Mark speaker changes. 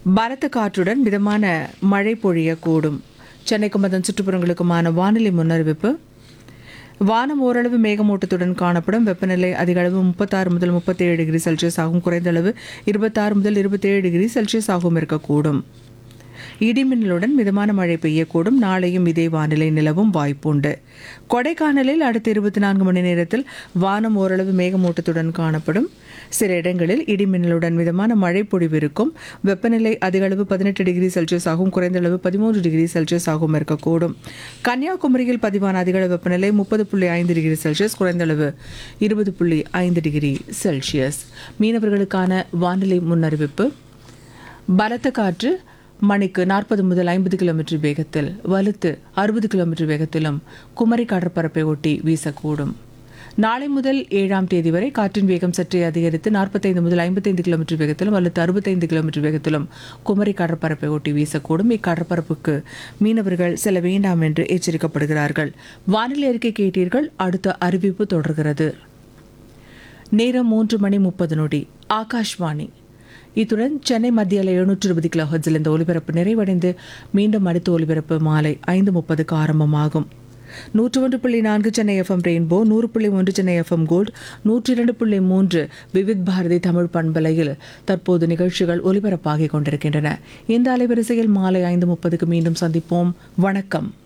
Speaker 1: பலத்த காற்றுடன் மிதமான மழை பொழியக்கூடும் சென்னைக்கும் அதன் சுற்றுப்புறங்களுக்குமான வானிலை முன்னறிவிப்பு வானம் ஓரளவு மேகமூட்டத்துடன் காணப்படும் வெப்பநிலை அதிக அளவு முப்பத்தாறு முதல் முப்பத்தேழு டிகிரி செல்சியஸ் ஆகும் குறைந்த அளவு இருபத்தாறு முதல் இருபத்தேழு டிகிரி செல்சியஸ் ஆகும் இருக்கக்கூடும் இடிமின்னலுடன் மிதமான மழை பெய்யக்கூடும் நாளையும் இதே வானிலை நிலவும் வாய்ப்புண்டு கொடைக்கானலில் அடுத்த இருபத்தி நான்கு மணி நேரத்தில் வானம் ஓரளவு மேகமூட்டத்துடன் காணப்படும் சில இடங்களில் இடிமின்னலுடன் மிதமான மழை பொழிவு இருக்கும் வெப்பநிலை அதிக அளவு பதினெட்டு டிகிரி செல்சியஸ் ஆகும் குறைந்த அளவு பதிமூன்று டிகிரி செல்சியஸ் ஆகும் இருக்கக்கூடும் கன்னியாகுமரியில் பதிவான அதிக அளவு வெப்பநிலை முப்பது புள்ளி ஐந்து டிகிரி செல்சியஸ் குறைந்த அளவு இருபது புள்ளி ஐந்து டிகிரி செல்சியஸ் மீனவர்களுக்கான வானிலை முன்னறிவிப்பு பலத்த காற்று மணிக்கு நாற்பது முதல் ஐம்பது கிலோமீட்டர் வேகத்தில் வலுத்து அறுபது கிலோமீட்டர் வேகத்திலும் குமரி கடற்பரப்பை ஒட்டி வீசக்கூடும் நாளை முதல் ஏழாம் தேதி வரை காற்றின் வேகம் சற்றே அதிகரித்து நாற்பத்தைந்து முதல் ஐம்பத்தைந்து கிலோமீட்டர் வேகத்திலும் அல்லது அறுபத்தைந்து கிலோமீட்டர் வேகத்திலும் குமரி கடற்பரப்பை ஒட்டி வீசக்கூடும் இக்கடற்பரப்புக்கு மீனவர்கள் செல்ல வேண்டாம் என்று எச்சரிக்கப்படுகிறார்கள் வானிலை அறிக்கை கேட்டீர்கள் அடுத்த அறிவிப்பு தொடர்கிறது நேரம் மூன்று மணி முப்பது நொடி ஆகாஷ்வாணி இத்துடன் சென்னை மத்திய அலை எழுநூற்று இருபது கிலோ ஹெர்ட்ஸில் இந்த ஒலிபரப்பு நிறைவடைந்து மீண்டும் அடுத்த ஒலிபரப்பு மாலை ஐந்து முப்பதுக்கு ஆரம்பமாகும் நூற்று ஒன்று புள்ளி நான்கு சென்னை எஃப்எம் ரெயின்போ நூறு புள்ளி ஒன்று சென்னை எஃப்எம் கோல்ட் நூற்றி இரண்டு புள்ளி மூன்று விவித் பாரதி தமிழ் பண்பலையில் தற்போது நிகழ்ச்சிகள் ஒலிபரப்பாகிக் கொண்டிருக்கின்றன இந்த அலைவரிசையில் மாலை ஐந்து முப்பதுக்கு மீண்டும் சந்திப்போம் வணக்கம்